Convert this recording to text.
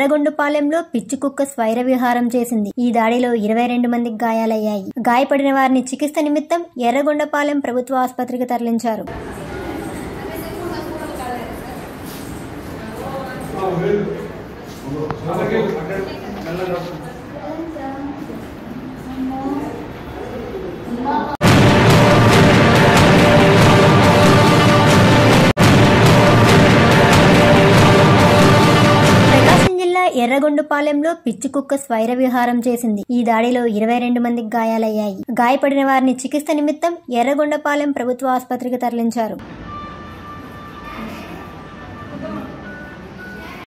ఎర్రగొండపాలెంలో పిచ్చి కుక్క స్వైర విహారం చేసింది ఈ దాడిలో ఇరవై రెండు మందికి గాయాలయ్యాయి గాయపడిన వారిని చికిత్స నిమిత్తం ఎర్రగొండపాలెం ప్రభుత్వ ఆసుపత్రికి తరలించారు ప్రకాశం జిల్లా ఎర్రగొండపాలెంలో పిచ్చి కుక్క స్వైర విహారం చేసింది ఈ దాడిలో ఇరవై రెండు మందికి గాయాలయ్యాయి గాయపడిన వారిని చికిత్స నిమిత్తం ఎర్రగొండపాలెం ప్రభుత్వ ఆసుపత్రికి తరలించారు